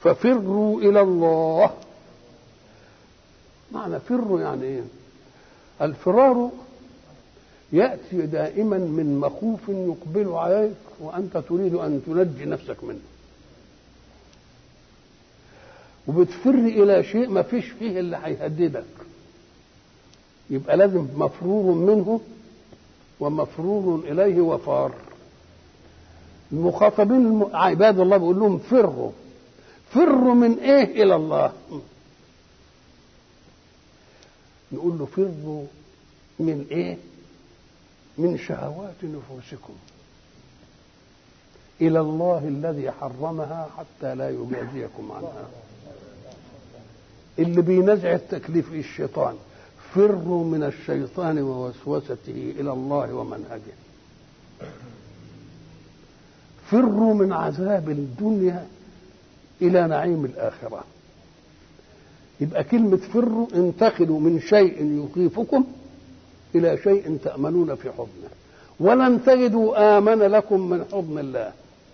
ففروا الى الله معنى فروا يعني ايه الفرار ياتي دائما من مخوف يقبل عليك وانت تريد ان تنجي نفسك منه وبتفر الى شيء ما فيش فيه اللي هيهددك يبقى لازم مفرور منه ومفرور اليه وفار المخاطبين عباد الله بيقول لهم فروا فروا من ايه الى الله نقول له فروا من ايه من شهوات نفوسكم الى الله الذي حرمها حتى لا يجازيكم عنها اللي بينزع التكليف الشيطان فروا من الشيطان ووسوسته الى الله ومنهجه فروا من عذاب الدنيا الى نعيم الاخره يبقى كلمه فروا انتقلوا من شيء يخيفكم الى شيء تامنون في حضنه ولن تجدوا امن لكم من حضن الله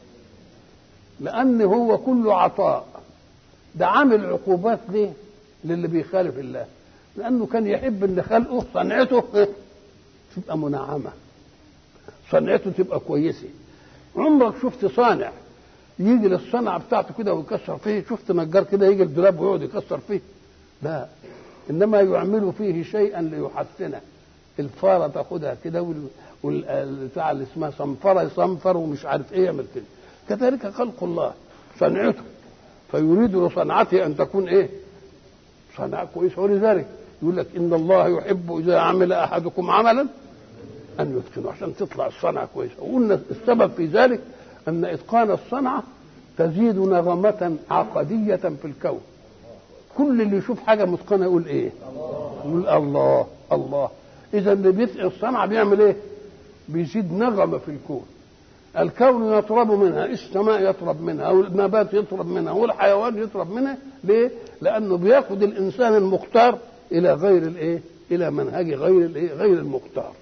لان هو كله عطاء ده عامل عقوبات ليه للي بيخالف الله لانه كان يحب ان خلقه صنعته تبقى منعمه صنعته تبقى كويسه عمرك شفت صانع يجي للصنعه بتاعته كده ويكسر فيه شفت نجار كده يجي الدولاب ويقعد يكسر فيه لا انما يعمل فيه شيئا ليحسنه الفاره تاخدها كده والبتاع اللي اسمها صنفره يصنفر ومش عارف ايه يعمل كده كذلك خلق الله صنعته فيريد لصنعته ان تكون ايه صنعه كويسه ولذلك يقول لك ان الله يحب اذا عمل احدكم عملا ان يتقنه عشان تطلع الصنعه كويسه وقلنا السبب في ذلك ان اتقان الصنعه تزيد نغمه عقديه في الكون كل اللي يشوف حاجه متقنه يقول ايه يقول الله الله اذا اللي بيتقن الصنعه بيعمل ايه بيزيد نغمه في الكون الكون يطرب منها السماء يطرب منها والنبات يطرب منها والحيوان يطرب منها ليه لانه بياخد الانسان المختار الى غير الايه الى منهج غير الايه غير المختار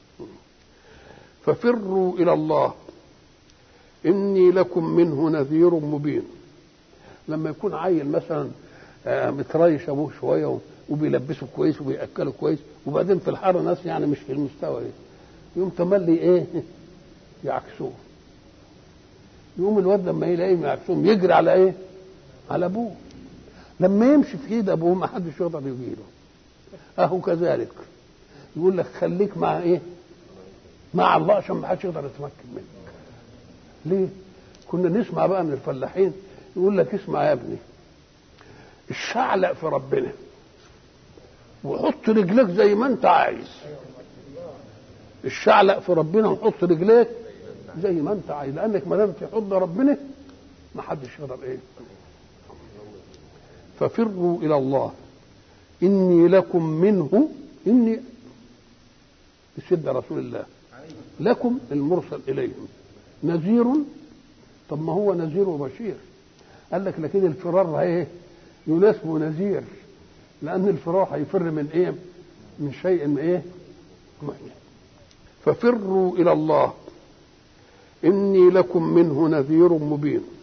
ففروا الى الله اني لكم منه نذير مبين لما يكون عيل مثلا متريش ابوه شويه وبيلبسه كويس وبياكله كويس وبعدين في الحر ناس يعني مش في المستوى ايه يقوم تملي ايه يعكسوه يقوم الواد لما يلاقيهم يعكسوهم يجري على ايه على ابوه لما يمشي في ايد ابوه ما حدش يقدر يجيله اهو كذلك يقول لك خليك مع ايه مع الله عشان ما حدش يقدر يتمكن منك ليه كنا نسمع بقى من الفلاحين يقول لك اسمع يا ابني الشعلق في ربنا وحط رجليك زي ما انت عايز الشعلق في ربنا وحط رجليك زي ما انت عايز لانك ما دام في حضن ربنا ما حدش يقدر ايه ففروا الى الله اني لكم منه اني بسيدنا رسول الله لكم المرسل اليهم نذير طب ما هو نذير وبشير قال لك لكن الفرار ايه يناسبه نذير لان الفرار هيفر من ايه من شيء من ايه ففروا الى الله اني لكم منه نذير مبين